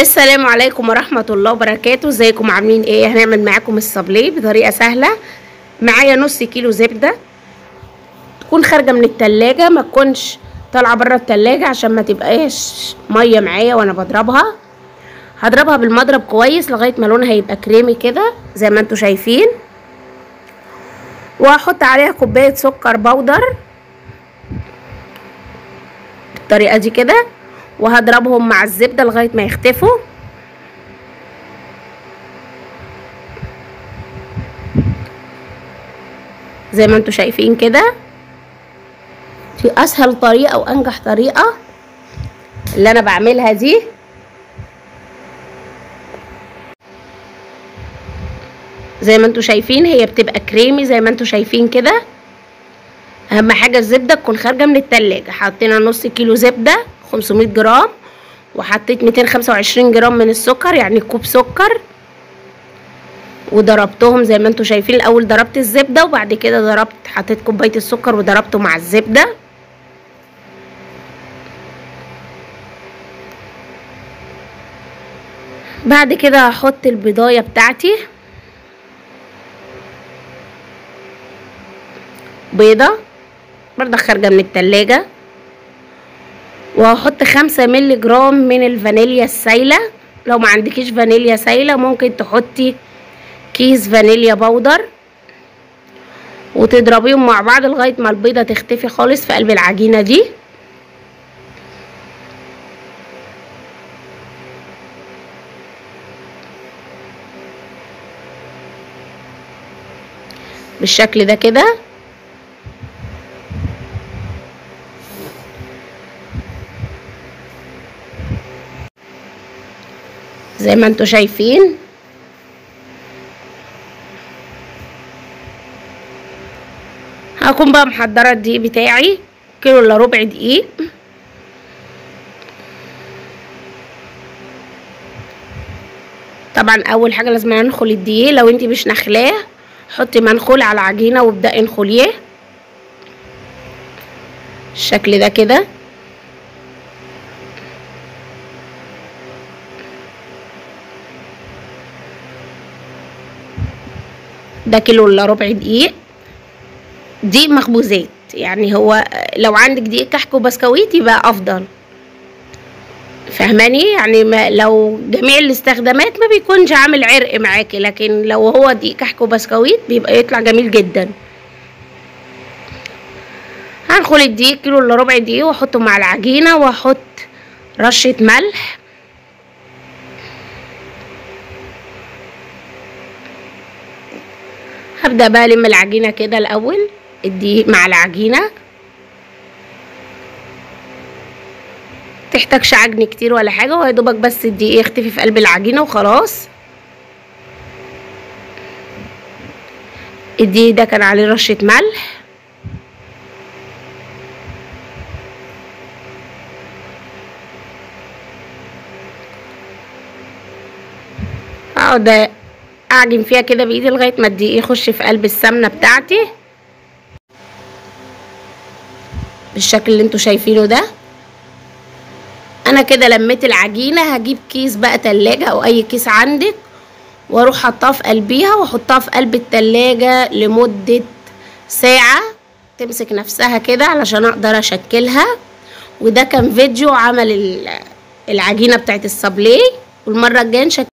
السلام عليكم ورحمة الله وبركاته ازيكم عاملين ايه هنعمل معاكم الصابليه بطريقة سهلة معايا نص كيلو زبدة تكون خارجة من التلاجة ما تكونش طالعة بره التلاجة عشان ما تبقاش مية معايا وانا بضربها هضربها بالمضرب كويس لغاية ما لونها يبقى كريمي كده زي ما انتوا شايفين وهحط عليها كوباية سكر بودر بالطريقة دي كده وهضربهم مع الزبدة لغاية ما يختفوا زي ما انتوا شايفين كده دي اسهل طريقة وانجح طريقة اللي انا بعملها دي زي ما انتوا شايفين هي بتبقى كريمي زي ما انتوا شايفين كده اهم حاجه الزبده تكون خارجه من التلاجة حطينا نص كيلو زبده 500 جرام وحطيت 225 جرام من السكر يعني كوب سكر وضربتهم زي ما انتوا شايفين الاول ضربت الزبده وبعد كده ضربت حطيت كوبايه السكر وضربته مع الزبده بعد كده هحط البضايه بتاعتي بيضه برضه خارجه من التلاجة وهحط خمسة ملي جرام من الفانيليا السايلة لو ما عندكيش فانيليا سايلة ممكن تحطي كيس فانيليا بودر وتضربيهم مع بعض لغاية ما البيضة تختفي خالص في قلب العجينة دي بالشكل ده كده زي ما انتوا شايفين هكون بقى محضرة الدقيق بتاعي كيلو الا ربع دقيق طبعا اول حاجة لازم ننخل الدقيق لو انتي مش نخلاه حطي منخول على العجينة وابدأي انخليه الشكل ده كده ده كيلو الا ربع دقيق دقيق مخبوزات يعني هو لو عندك دقيق كحك وبسكويت يبقى افضل فاهماني يعني ما لو جميع الاستخدامات ما بيكونش عامل عرق معاكي لكن لو هو دقيق كحك وبسكويت بيبقى يطلع جميل جدا هنخل الدقيق كيلو الا ربع دقيق واحطه مع العجينه واحط رشه ملح هبدأ بقى ألم العجينة كده الأول الدقيق مع العجينة تحتاجش عجن كتير ولا حاجة ويا دوبك بس الدقيق يختفي في قلب العجينة وخلاص الدقيق ده كان عليه رشة ملح اقعد اعجن فيها كده بايدي لغايه ما الدقيق يخش في قلب السمنه بتاعتي بالشكل اللي انتوا شايفينه ده انا كده لميت العجينه هجيب كيس بقى تلاجة او اي كيس عندك واروح حطها في قلبيها واحطها في قلب التلاجة لمده ساعه تمسك نفسها كده علشان اقدر اشكلها وده كان فيديو عمل العجينه بتاعت الصابليه والمره الجايه